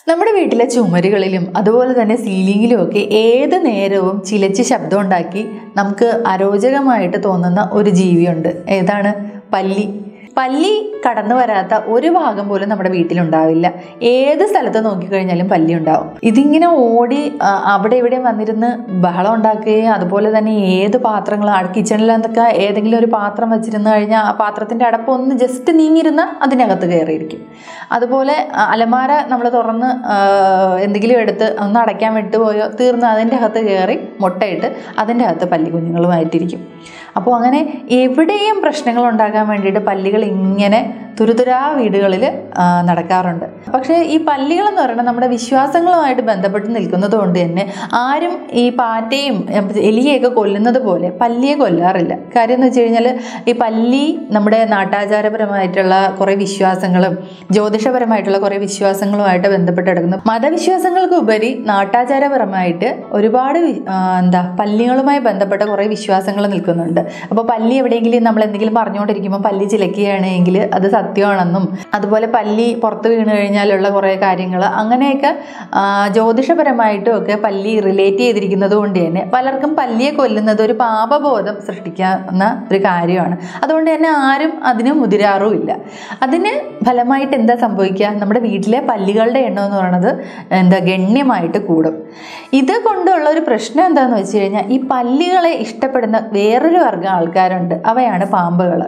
നമ്മുടെ വീട്ടിലെ ചുമരുകളിലും അതുപോലെ തന്നെ സീലിങ്ങിലും ഒക്കെ ഏത് നേരവും ചിലച്ച് ശബ്ദം ഉണ്ടാക്കി നമുക്ക് അരോചകമായിട്ട് തോന്നുന്ന ഒരു ജീവിയുണ്ട് ഏതാണ് പല്ലി പല്ലി കടന്നു വരാത്ത ഒരു ഭാഗം പോലും നമ്മുടെ വീട്ടിലുണ്ടാവില്ല ഏത് സ്ഥലത്ത് നോക്കിക്കഴിഞ്ഞാലും പല്ലി ഉണ്ടാവും ഇതിങ്ങനെ ഓടി ആ, അവിടെ ഇവിടെ വന്നിരുന്ന് ബഹളം ഉണ്ടാക്കുകയും അതുപോലെ തന്നെ ഏത് പാത്രങ്ങൾ കിച്ചണിലെന്തൊക്കെ ഏതെങ്കിലും ഒരു പാത്രം വെച്ചിരുന്ന് കഴിഞ്ഞാൽ ആ പാത്രത്തിൻ്റെ അടപ്പ് ഒന്ന് ജസ്റ്റ് നീങ്ങിയിരുന്ന അതിനകത്ത് കയറിയിരിക്കും അതുപോലെ ആ, അലമാര നമ്മൾ തുറന്ന് ആ, എന്തെങ്കിലും എടുത്ത് ഒന്ന് അടയ്ക്കാൻ വിട്ടുപോയോ തീർന്ന് അതിൻ്റെ അകത്ത് കയറി മുട്ടയിട്ട് അതിൻ്റെ അകത്ത് പല്ലി കുഞ്ഞുങ്ങളുമായിട്ടിരിക്കും അപ്പോൾ അങ്ങനെ എവിടെയും പ്രശ്നങ്ങൾ ഉണ്ടാകാൻ വേണ്ടിയിട്ട് പല്ലികൾ ഇങ്ങനെ തുരുതുരാ വീടുകളിൽ നടക്കാറുണ്ട് പക്ഷേ ഈ പല്ലികൾ എന്ന് പറയുന്നത് നമ്മുടെ വിശ്വാസങ്ങളുമായിട്ട് ബന്ധപ്പെട്ട് നിൽക്കുന്നത് കൊണ്ട് തന്നെ ആരും ഈ പാറ്റയും എം, എലിയെയൊക്കെ കൊല്ലുന്നത് പോലെ പല്ലിയെ കൊല്ലാറില്ല കാര്യം എന്ന് വെച്ച് കഴിഞ്ഞാൽ ഈ പല്ലി നമ്മുടെ നാട്ടാചാരപരമായിട്ടുള്ള കുറേ വിശ്വാസങ്ങളും ജ്യോതിഷപരമായിട്ടുള്ള കുറേ വിശ്വാസങ്ങളുമായിട്ട് ബന്ധപ്പെട്ട് കിടക്കുന്നു മതവിശ്വാസങ്ങൾക്ക് ഉപരി നാട്ടാചാരപരമായിട്ട് ഒരുപാട് വി- ആ, എന്താ പല്ലികളുമായി ബന്ധപ്പെട്ട കുറേ വിശ്വാസങ്ങൾ നിൽക്കുന്നുണ്ട് അപ്പോൾ പല്ലി എവിടെയെങ്കിലും നമ്മൾ എന്തെങ്കിലും പറഞ്ഞുകൊണ്ടിരിക്കുമ്പോൾ പല്ലി ചിലക്കുകയാണെങ്കിൽ അത് സത്യമാണെന്നും അതുപോലെ പല്ലി പുറത്ത് വീണ് കഴിഞ്ഞാലുള്ള കുറേ കാര്യങ്ങൾ അങ്ങനെയൊക്കെ ആ, ജ്യോതിഷപരമായിട്ടും ഒക്കെ പല്ലി റിലേറ്റ് ചെയ്തിരിക്കുന്നത് കൊണ്ട് തന്നെ പലർക്കും പല്ലിയെ കൊല്ലുന്നത് ഒരു പാപബോധം സൃഷ്ടിക്കാവുന്ന ഒരു കാര്യമാണ് അതുകൊണ്ട് തന്നെ ആരും അതിന് മുതിരാറുമില്ല അതിന് ഫലമായിട്ട് എന്താ സംഭവിക്കുക നമ്മുടെ വീട്ടിലെ പല്ലികളുടെ എണ്ണം എന്ന് പറയുന്നത് എന്താ ഗണ്യമായിട്ട് കൂടും ഇത് കൊണ്ടുള്ള ഒരു പ്രശ്നം എന്താണെന്ന് വെച്ച് കഴിഞ്ഞാൽ ഈ പല്ലികളെ ഇഷ്ടപ്പെടുന്ന വേറൊരു വർഗ്ഗം ആൾക്കാരുണ്ട് അവയാണ് പാമ്പുകൾ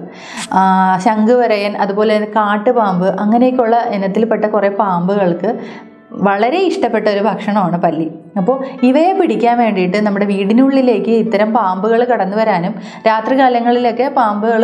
ശംഖുവരയൻ അതുപോലെ തന്നെ കാട്ടുപാമ്പ് അങ്ങനെയൊക്കെയുള്ള ഇനത്തിൽപ്പെട്ട കുറേ പാമ്പുകൾക്ക് വളരെ ഇഷ്ടപ്പെട്ട ഒരു ഭക്ഷണമാണ് പല്ലി അപ്പോൾ ഇവയെ പിടിക്കാൻ വേണ്ടിയിട്ട് നമ്മുടെ വീടിനുള്ളിലേക്ക് ഇത്തരം പാമ്പുകൾ കടന്നു വരാനും രാത്രികാലങ്ങളിലൊക്കെ പാമ്പുകൾ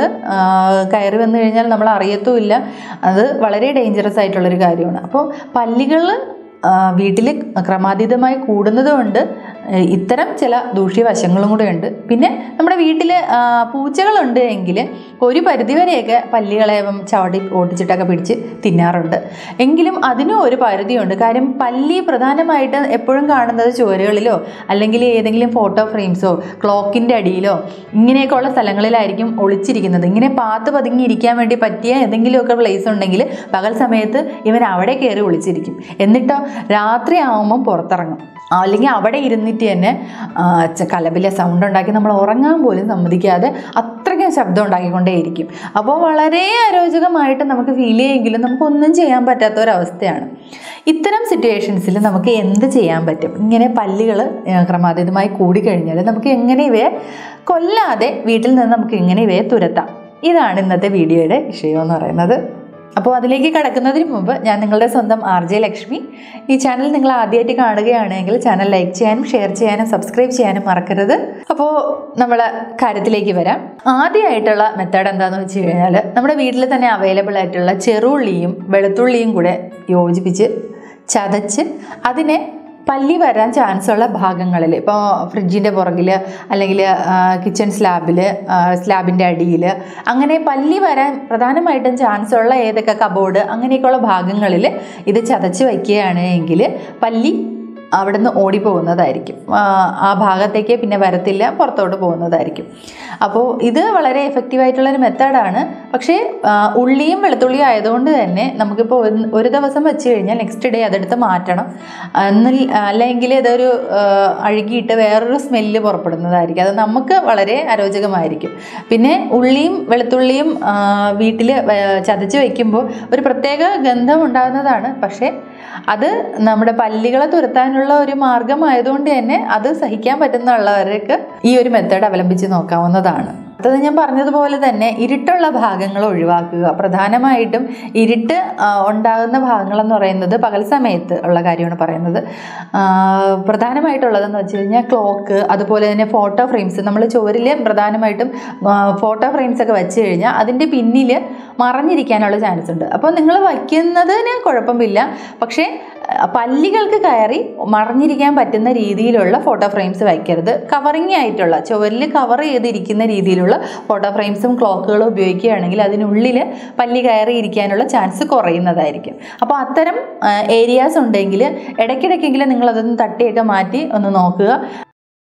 കയറി വന്നു കഴിഞ്ഞാൽ നമ്മൾ അറിയത്തുമില്ല അത് വളരെ ഡേഞ്ചറസ് ആയിട്ടുള്ളൊരു കാര്യമാണ് അപ്പോൾ പല്ലികൾ വീട്ടിൽ ക്രമാതീതമായി കൂടുന്നത് കൊണ്ട് ഏഹ് ഇത്തരം ചില ദൂഷ്യവശങ്ങളും കൂടെ ഉണ്ട് പിന്നെ നമ്മുടെ വീട്ടിൽ പൂച്ചകളുണ്ട് എങ്കിൽ ഒരു പരിധിവരെയൊക്കെ പല്ലികളെ ഉം ചവിട്ടി ഓട്ടിച്ചിട്ടൊക്കെ പിടിച്ച് തിന്നാറുണ്ട് എങ്കിലും അതിനും ഒരു പരിധിയുണ്ട് കാര്യം പല്ലി പ്രധാനമായിട്ട് എപ്പോഴും കാണുന്നത് ചുവരുകളിലോ അല്ലെങ്കിൽ ഏതെങ്കിലും ഫോട്ടോ ഫ്രെയിംസോ ക്ലോക്കിൻ്റെ അടിയിലോ ഇങ്ങനെയൊക്കെയുള്ള സ്ഥലങ്ങളിലായിരിക്കും ഒളിച്ചിരിക്കുന്നത് ഇങ്ങനെ പാത്ത് പതുങ്ങിയിരിക്കാൻ വേണ്ടി പറ്റിയ ഏതെങ്കിലുമൊക്കെ പ്ലേസ് ഉണ്ടെങ്കിൽ പകൽ സമയത്ത് ഇവൻ അവിടെ കയറി ഒളിച്ചിരിക്കും എന്നിട്ടോ രാത്രി ആവുമ്പം പുറത്തിറങ്ങും അല്ലെങ്കിൽ അവിടെ ഇരുന്നിട്ട് തന്നെ ആ, ച- കലപിലെ സൗണ്ട് ഉണ്ടാക്കി നമ്മൾ ഉറങ്ങാൻ പോലും സമ്മതിക്കാതെ അത്രയ്ക്കും ശബ്ദം ഉണ്ടാക്കിക്കൊണ്ടേയിരിക്കും അപ്പോൾ വളരെ അരോചകമായിട്ട് നമുക്ക് ഫീൽ ചെയ്യുമെങ്കിലും നമുക്കൊന്നും ചെയ്യാൻ പറ്റാത്ത ഒരവസ്ഥയാണ് ഇത്തരം സിറ്റുവേഷൻസിൽ നമുക്ക് എന്ത് ചെയ്യാൻ പറ്റും ഇങ്ങനെ പല്ലികൾ ക്രമാതീതമായി കൂടിക്കഴിഞ്ഞാൽ നമുക്ക് എങ്ങനെ ഇവയെ കൊല്ലാതെ വീട്ടിൽ നിന്ന് നമുക്ക് എങ്ങനെ ഇവയെ തുരത്താം ഇതാണ് ഇന്നത്തെ വീഡിയോയുടെ വിഷയം എന്ന് പറയുന്നത് അപ്പോൾ അതിലേക്ക് കടക്കുന്നതിന് മുമ്പ് ഞാൻ നിങ്ങളുടെ സ്വന്തം ആർ ജെ ലക്ഷ്മി ഈ ചാനൽ നിങ്ങൾ ആദ്യമായിട്ട് കാണുകയാണെങ്കിൽ ചാനൽ ലൈക്ക് ചെയ്യാനും ഷെയർ ചെയ്യാനും സബ്സ്ക്രൈബ് ചെയ്യാനും മറക്കരുത് അപ്പോൾ നമ്മൾ കാര്യത്തിലേക്ക് വരാം ആദ്യമായിട്ടുള്ള മെത്തേഡ് എന്താണെന്ന് വെച്ച് കഴിഞ്ഞാൽ നമ്മുടെ വീട്ടിൽ തന്നെ അവൈലബിൾ ആയിട്ടുള്ള ചെറുള്ളിയും വെളുത്തുള്ളിയും കൂടെ യോജിപ്പിച്ച് ചതച്ച് അതിനെ പല്ലി വരാൻ ചാൻസ് ഉള്ള ഭാഗങ്ങളിൽ ഇപ്പോൾ ഫ്രിഡ്ജിൻ്റെ പുറകിൽ അല്ലെങ്കിൽ കിച്ചൺ സ്ലാബിൽ സ്ലാബിൻ്റെ അടിയിൽ അങ്ങനെ പല്ലി വരാൻ പ്രധാനമായിട്ടും ചാൻസ് ഉള്ള ഏതൊക്കെ കബോർഡ് അങ്ങനെയൊക്കെയുള്ള ഭാഗങ്ങളിൽ ഇത് ചതച്ച് വയ്ക്കുകയാണ് എങ്കിൽ പല്ലി അവിടുന്ന് ഓടിപ്പോകുന്നതായിരിക്കും ആ, ആ ഭാഗത്തേക്ക് പിന്നെ വരത്തില്ല പുറത്തോട്ട് പോകുന്നതായിരിക്കും അപ്പോൾ ഇത് വളരെ എഫക്റ്റീവ് ആയിട്ടുള്ളൊരു മെത്തേഡാണ് പക്ഷേ ആ, ഉള്ളിയും വെളുത്തുള്ളിയും ആയതുകൊണ്ട് തന്നെ നമുക്കിപ്പോൾ ഒന്ന് ഒരു ദിവസം വെച്ച് കഴിഞ്ഞാൽ നെക്സ്റ്റ് ഡേ അതെടുത്ത് മാറ്റണം എന്നിൽ അല്ലെങ്കിൽ ഇതൊരു ആ, അഴുകിയിട്ട് വേറൊരു സ്മെല്ല് പുറപ്പെടുന്നതായിരിക്കും അത് നമുക്ക് വളരെ അരോചകമായിരിക്കും പിന്നെ ഉള്ളിയും വെളുത്തുള്ളിയും വീട്ടിൽ ചതച്ച് വയ്ക്കുമ്പോൾ ഒരു പ്രത്യേക ഗന്ധം ഉണ്ടാകുന്നതാണ് പക്ഷേ അത് നമ്മുടെ പല്ലികളെ തുരത്താനുള്ള ഒരു മാർഗമായതുകൊണ്ട് തന്നെ അത് സഹിക്കാൻ പറ്റുന്നുള്ളവർക്ക് ഈ ഒരു മെത്തേഡ് അവലംബിച്ച് നോക്കാവുന്നതാണ് അടുത്തത് ഞാൻ പറഞ്ഞതുപോലെ തന്നെ ഇരുട്ടുള്ള ഭാഗങ്ങൾ ഒഴിവാക്കുക പ്രധാനമായിട്ടും ഇരുട്ട് ആ, ഉണ്ടാകുന്ന ഭാഗങ്ങളെന്ന് പറയുന്നത് പകൽ സമയത്ത് ഉള്ള കാര്യമാണ് പറയുന്നത് ആ, പ്രധാനമായിട്ടുള്ളതെന്ന് വെച്ച് കഴിഞ്ഞാൽ ക്ലോക്ക് അതുപോലെ തന്നെ ഫോട്ടോ ഫ്രെയിംസ് നമ്മൾ ചുവരിൽ പ്രധാനമായിട്ടും ഫോട്ടോ ഫ്രെയിംസ് ഒക്കെ വെച്ച് കഴിഞ്ഞാൽ അതിൻ്റെ പിന്നിൽ മറഞ്ഞിരിക്കാനുള്ള ചാൻസ് ഉണ്ട് അപ്പോൾ നിങ്ങൾ വയ്ക്കുന്നതിന് കുഴപ്പമില്ല പക്ഷേ ആ, പല്ലികൾക്ക് കയറി മറഞ്ഞിരിക്കാൻ പറ്റുന്ന രീതിയിലുള്ള ഫോട്ടോ ഫ്രെയിംസ് വയ്ക്കരുത് കവറിങ് ആയിട്ടുള്ള ചുവരിൽ കവർ ചെയ്തിരിക്കുന്ന രീതിയിലുള്ള ഫോട്ടോ ഫ്രെയിംസും ക്ലോക്കുകളും ഉപയോഗിക്കുകയാണെങ്കിൽ അതിനുള്ളിൽ പല്ലി കയറി ഇരിക്കാനുള്ള ചാൻസ് കുറയുന്നതായിരിക്കും അപ്പോൾ അത്തരം ഏരിയാസ് ഉണ്ടെങ്കിൽ ഇടയ്ക്കിടയ്ക്കെങ്കിലും നിങ്ങൾ അതൊന്ന് തട്ടിയൊക്കെ മാറ്റി ഒന്ന് നോക്കുക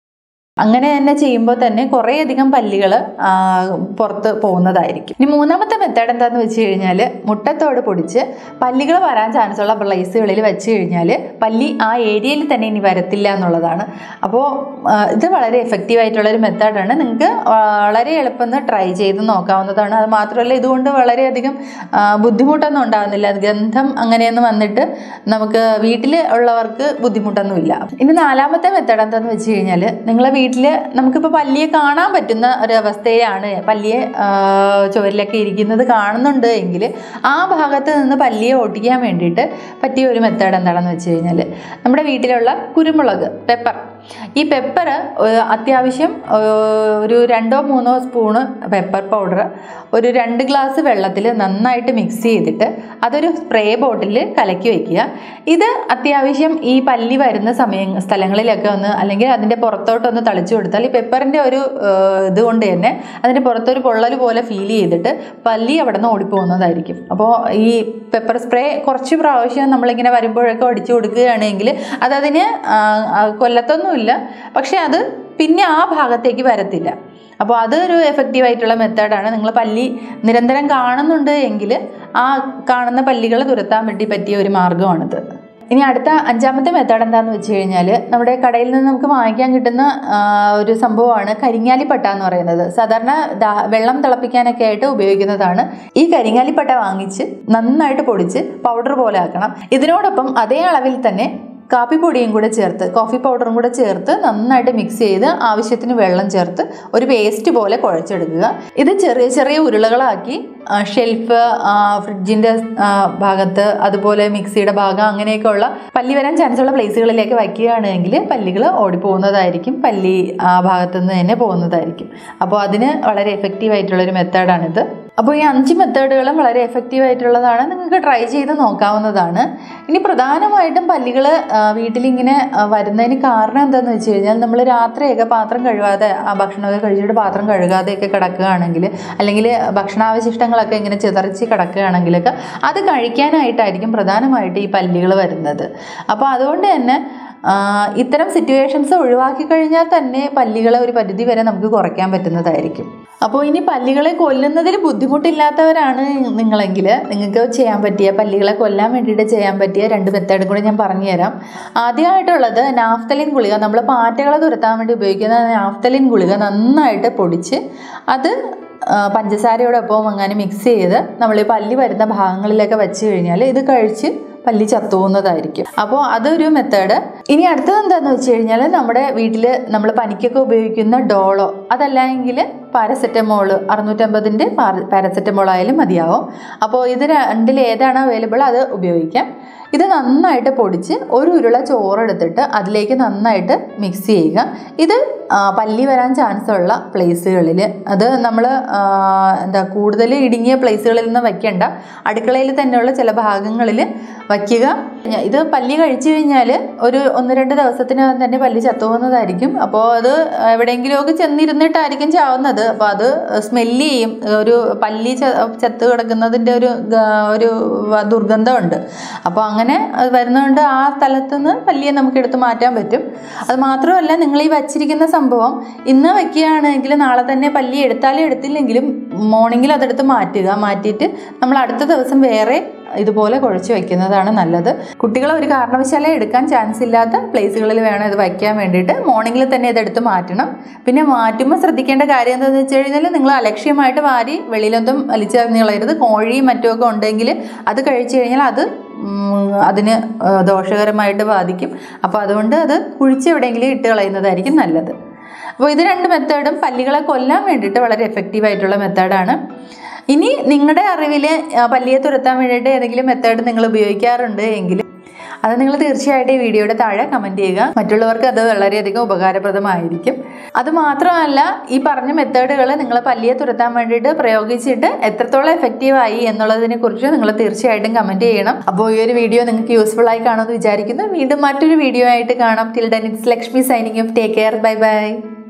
അങ്ങനെ തന്നെ ചെയ്യുമ്പോൾ തന്നെ കുറേയധികം പല്ലികൾ പുറത്ത് പോകുന്നതായിരിക്കും ഇനി മൂന്നാമത്തെ മെത്തേഡ് എന്താന്ന് വെച്ച് കഴിഞ്ഞാൽ മുട്ടത്തോട് പൊടിച്ച് പല്ലികൾ വരാൻ ചാൻസ് ഉള്ള പ്ലേസുകളിൽ വെച്ച് കഴിഞ്ഞാൽ പല്ലി ആ ഏരിയയിൽ തന്നെ ഇനി വരത്തില്ല എന്നുള്ളതാണ് അപ്പോൾ ഇത് വളരെ എഫക്റ്റീവ് ആയിട്ടുള്ള ഒരു മെത്തേഡാണ് നിങ്ങൾക്ക് വളരെ എളുപ്പം ട്രൈ ചെയ്ത് നോക്കാവുന്നതാണ് അത് മാത്രമല്ല ഇതുകൊണ്ട് വളരെയധികം ആ, ബുദ്ധിമുട്ടൊന്നും ഉണ്ടാകുന്നില്ല ഗന്ധം അങ്ങനെയൊന്നും വന്നിട്ട് നമുക്ക് വീട്ടിൽ ഉള്ളവർക്ക് ബുദ്ധിമുട്ടൊന്നുമില്ല ഇനി നാലാമത്തെ മെത്തേഡ് എന്താണെന്ന് വെച്ച് കഴിഞ്ഞാൽ നിങ്ങളെ വീട്ടിൽ നമുക്കിപ്പോൾ പല്ലിയെ കാണാൻ പറ്റുന്ന ഒരു അവസ്ഥയിലാണ് പല്ലിയെ ആ, ചുവരിലൊക്കെ ഇരിക്കുന്നത് കാണുന്നുണ്ട് എങ്കിൽ ആ ഭാഗത്ത് നിന്ന് പല്ലിയെ ഓട്ടിക്കാൻ വേണ്ടിയിട്ട് പറ്റിയ ഒരു മെത്തേഡ് എന്താണെന്ന് വെച്ച് കഴിഞ്ഞാൽ നമ്മുടെ വീട്ടിലുള്ള കുരുമുളക് പെപ്പർ ഈ പെപ്പർ അത്യാവശ്യം ഏഹ്, ഒരു രണ്ടോ മൂന്നോ സ്പൂണ് പെപ്പർ പൗഡർ ഒരു രണ്ട് ഗ്ലാസ് വെള്ളത്തിൽ നന്നായിട്ട് മിക്സ് ചെയ്തിട്ട് അതൊരു സ്പ്രേ ബോട്ടിൽ കലക്കി വെക്കുക ഇത് അത്യാവശ്യം ഈ പല്ലി വരുന്ന സമയം സ്ഥലങ്ങളിലൊക്കെ ഒന്ന് അല്ലെങ്കിൽ അതിൻ്റെ പുറത്തോട്ടൊന്ന് തളിച്ചു കൊടുത്താൽ ഈ പെപ്പറിൻ്റെ ഒരു ഏഹ്, ഇത് കൊണ്ട് തന്നെ അതിൻ്റെ പുറത്തൊരു പൊള്ളൽ പോലെ ഫീൽ ചെയ്തിട്ട് പല്ലി അവിടെ നിന്ന് ഓടിപ്പോകുന്നതായിരിക്കും അപ്പോൾ ഈ പെപ്പർ സ്പ്രേ കുറച്ച് പ്രാവശ്യം നമ്മളിങ്ങനെ വരുമ്പോഴൊക്കെ അടിച്ചു കൊടുക്കുകയാണെങ്കിൽ അതതിന് ആ, ആ, കൊല്ലത്തൊന്നുമില്ല പക്ഷെ അത് പിന്നെ ആ ഭാഗത്തേക്ക് വരത്തില്ല അപ്പോൾ അതൊരു എഫക്റ്റീവ് ആയിട്ടുള്ള മെത്തേഡാണ് നിങ്ങൾ പല്ലി നിരന്തരം കാണുന്നുണ്ട് എങ്കിൽ ആ കാണുന്ന പല്ലികൾ തുരത്താൻ വേണ്ടി പറ്റിയ ഒരു മാർഗ്ഗമാണിത് ഇനി അടുത്ത അഞ്ചാമത്തെ മെത്തേഡ് എന്താണെന്ന് വെച്ച് കഴിഞ്ഞാൽ നമ്മുടെ കടയിൽ നിന്ന് നമുക്ക് വാങ്ങിക്കാൻ കിട്ടുന്ന ആ, ഒരു സംഭവമാണ് കരിങ്ങാലിപ്പട്ട എന്ന് പറയുന്നത് സാധാരണ ദാ- വെള്ളം തിളപ്പിക്കാനൊക്കെ ആയിട്ട് ഉപയോഗിക്കുന്നതാണ് ഈ കരിങ്ങാലിപ്പട്ട വാങ്ങിച്ച് നന്നായിട്ട് പൊടിച്ച് പൗഡർ പോലെ ആക്കണം ഇതിനോടൊപ്പം അതേ അളവിൽ തന്നെ കാപ്പിപ്പൊടിയും കൂടെ ചേർത്ത് കോഫി പൗഡറും കൂടെ ചേർത്ത് നന്നായിട്ട് മിക്സ് ചെയ്ത് ആവശ്യത്തിന് വെള്ളം ചേർത്ത് ഒരു പേസ്റ്റ് പോലെ കുഴച്ചെടുക്കുക ഇത് ചെറിയ ചെറിയ ഉരുളകളാക്കി ആ, ഷെൽഫ് ആ, ഫ്രിഡ്ജിൻ്റെ ആ, ഭാഗത്ത് അതുപോലെ മിക്സിയുടെ ഭാഗം അങ്ങനെയൊക്കെ ഉള്ള പല്ലി വരാൻ ചാൻസ് ഉള്ള പ്ലേസുകളിലേക്ക് വയ്ക്കുകയാണെങ്കിൽ പല്ലികൾ ഓടിപ്പോകുന്നതായിരിക്കും പല്ലി ആ ഭാഗത്തു നിന്ന് തന്നെ പോകുന്നതായിരിക്കും അപ്പോൾ അതിന് വളരെ എഫക്റ്റീവ് ആയിട്ടുള്ളൊരു മെത്തേഡാണിത് അപ്പോൾ ഈ അഞ്ച് മെത്തേഡുകളും വളരെ എഫക്റ്റീവ് ആയിട്ടുള്ളതാണ് നിങ്ങൾക്ക് ട്രൈ ചെയ്ത് നോക്കാവുന്നതാണ് ഇനി പ്രധാനമായിട്ടും പല്ലികൾ വീട്ടിലിങ്ങനെ ആ, വരുന്നതിന് കാരണം എന്താണെന്ന് വെച്ച് കഴിഞ്ഞാൽ നമ്മൾ രാത്രിയൊക്കെ പാത്രം കഴുകാതെ ആ ഭക്ഷണമൊക്കെ കഴിച്ചിട്ട് പാത്രം കഴുകാതെയൊക്കെ കിടക്കുകയാണെങ്കിൽ അല്ലെങ്കിൽ ഭക്ഷണാവശിഷ്ടങ്ങളൊക്കെ ഇങ്ങനെ ചിതറിച്ച് കിടക്കുകയാണെങ്കിലൊക്കെ അത് കഴിക്കാനായിട്ടായിരിക്കും പ്രധാനമായിട്ട് ഈ പല്ലികൾ വരുന്നത് അപ്പോൾ അതുകൊണ്ട് തന്നെ ആ, ഇത്തരം സിറ്റുവേഷൻസ് ഒഴിവാക്കി കഴിഞ്ഞാൽ തന്നെ പല്ലികളെ ഒരു പരിധി വരെ നമുക്ക് കുറയ്ക്കാൻ പറ്റുന്നതായിരിക്കും അപ്പോൾ ഇനി പല്ലികളെ കൊല്ലുന്നതിൽ ബുദ്ധിമുട്ടില്ലാത്തവരാണ് നിങ്ങളെങ്കിൽ നിങ്ങൾക്ക് ചെയ്യാൻ പറ്റിയ പല്ലികളെ കൊല്ലാൻ വേണ്ടിയിട്ട് ചെയ്യാൻ പറ്റിയ രണ്ട് മെത്തേഡും കൂടി ഞാൻ പറഞ്ഞുതരാം ആദ്യമായിട്ടുള്ളത് നാഫ്തലിൻ ഗുളിക നമ്മൾ പാറ്റകളെ തുരത്താൻ വേണ്ടി ഉപയോഗിക്കുന്ന നാഫ്തലിൻ ഗുളിക നന്നായിട്ട് പൊടിച്ച് അത് ആ, പഞ്ചസാരയോടൊപ്പം അങ്ങനെ മിക്സ് ചെയ്ത് നമ്മൾ ഈ പല്ലി വരുന്ന ഭാഗങ്ങളിലൊക്കെ വെച്ച് കഴിഞ്ഞാൽ ഇത് കഴിച്ച് പല്ലി ചത്തുപോകുന്നതായിരിക്കും അപ്പോൾ അതൊരു മെത്തേഡ് ഇനി അടുത്തത് എന്താണെന്ന് വെച്ച് കഴിഞ്ഞാൽ നമ്മുടെ വീട്ടിൽ നമ്മൾ പനിക്കൊക്കെ ഉപയോഗിക്കുന്ന ഡോളോ അതല്ലെങ്കിൽ പാരസെറ്റമോൾ അറുന്നൂറ്റമ്പതിൻ്റെ പാരസെറ്റമോൾ ആയാലും മതിയാവും അപ്പോൾ ഇത് രണ്ടിൽ ഏതാണ് അവൈലബിൾ അത് ഉപയോഗിക്കാം ഇത് നന്നായിട്ട് പൊടിച്ച് ഒരു ഉരുള ചോറെടുത്തിട്ട് അതിലേക്ക് നന്നായിട്ട് മിക്സ് ചെയ്യുക ഇത് ആ, പല്ലി വരാൻ ചാൻസ് ഉള്ള പ്ലേസുകളിൽ അത് നമ്മൾ എന്താ കൂടുതൽ ഇടുങ്ങിയ പ്ലേസുകളിൽ നിന്ന് വയ്ക്കേണ്ട അടുക്കളയിൽ തന്നെയുള്ള ചില ഭാഗങ്ങളിൽ വയ്ക്കുക ഇത് പല്ലി കഴിച്ചു കഴിഞ്ഞാൽ ഒരു ഒന്ന് രണ്ട് ദിവസത്തിനകം തന്നെ പല്ലി ചത്തുപോകുന്നതായിരിക്കും അപ്പോൾ അത് എവിടെയെങ്കിലുമൊക്കെ ചെന്നിരുന്നിട്ടായിരിക്കും ചാവുന്നത് അപ്പോൾ അത് സ്മെല്ല് ചെയ്യും ഒരു പല്ലി ച- ചത്ത് കിടക്കുന്നതിൻ്റെ ഒരു ഗ- ഒരു വ- ദുർഗന്ധമുണ്ട് അപ്പോൾ അങ്ങനെ അത് വരുന്നതുകൊണ്ട് ആ സ്ഥലത്ത് നിന്ന് പല്ലിയെ നമുക്ക് എടുത്ത് മാറ്റാൻ പറ്റും അത് മാത്രമല്ല നിങ്ങൾ ഈ വച്ചിരിക്കുന്ന സംഭവം ഇന്ന് വെക്കുകയാണെങ്കിൽ നാളെ തന്നെ പല്ലി എടുത്താലും എടുത്തില്ലെങ്കിലും മോർണിംഗിൽ അതെടുത്ത് മാറ്റുക മാറ്റിയിട്ട് നമ്മൾ അടുത്ത ദിവസം വേറെ ഇതുപോലെ കുഴച്ച് വയ്ക്കുന്നതാണ് നല്ലത് കുട്ടികളെ ഒരു കാരണവശാലേ എടുക്കാൻ ചാൻസ് ഇല്ലാത്ത പ്ലേസുകളിൽ വേണം ഇത് വയ്ക്കാൻ വേണ്ടിയിട്ട് മോർണിംഗിൽ തന്നെ ഇതെടുത്ത് മാറ്റണം പിന്നെ മാറ്റുമ്പോൾ ശ്രദ്ധിക്കേണ്ട കാര്യം എന്താണെന്ന് വെച്ച് കഴിഞ്ഞാൽ നിങ്ങൾ അലക്ഷ്യമായിട്ട് വാരി വെളിയിലൊന്നും വലിച്ചെറിഞ്ഞ് കളയരുത് കോഴിയും മറ്റുമൊക്കെ ഉണ്ടെങ്കിൽ അത് കഴിച്ചു കഴിഞ്ഞാൽ അത് ഉം, അതിന് ആ, ദോഷകരമായിട്ട് ബാധിക്കും അപ്പോൾ അതുകൊണ്ട് അത് കുഴിച്ച് എവിടെയെങ്കിലും ഇട്ട് കളയുന്നതായിരിക്കും നല്ലത് അപ്പോൾ ഇത് രണ്ട് മെത്തേഡും പല്ലികളെ കൊല്ലാൻ വേണ്ടിയിട്ട് വളരെ എഫക്റ്റീവ് ആയിട്ടുള്ള മെത്തേഡാണ് ഇനി നിങ്ങളുടെ അറിവിൽ പല്ലിയെ തുരത്താൻ വേണ്ടിയിട്ട് ഏതെങ്കിലും മെത്തേഡ് നിങ്ങൾ ഉപയോഗിക്കാറുണ്ട് എങ്കിൽ അത് നിങ്ങൾ തീർച്ചയായിട്ടും ഈ വീഡിയോയുടെ താഴെ കമൻറ്റ് ചെയ്യുക മറ്റുള്ളവർക്ക് അത് വളരെയധികം ഉപകാരപ്രദമായിരിക്കും അത് മാത്രമല്ല ഈ പറഞ്ഞ മെത്തേഡുകൾ നിങ്ങൾ പല്ലിയെ തുരത്താൻ വേണ്ടിയിട്ട് പ്രയോഗിച്ചിട്ട് എത്രത്തോളം എഫക്റ്റീവ് ആയി എന്നുള്ളതിനെ കുറിച്ച് നിങ്ങൾ തീർച്ചയായിട്ടും കമൻറ്റ് ചെയ്യണം അപ്പോൾ ഈ ഒരു വീഡിയോ നിങ്ങൾക്ക് യൂസ്ഫുൾ ആയി കാണുമെന്ന് വിചാരിക്കുന്നു വീണ്ടും മറ്റൊരു വീഡിയോ ആയിട്ട് കാണാം till then it's Lakshmi signing off take care bye by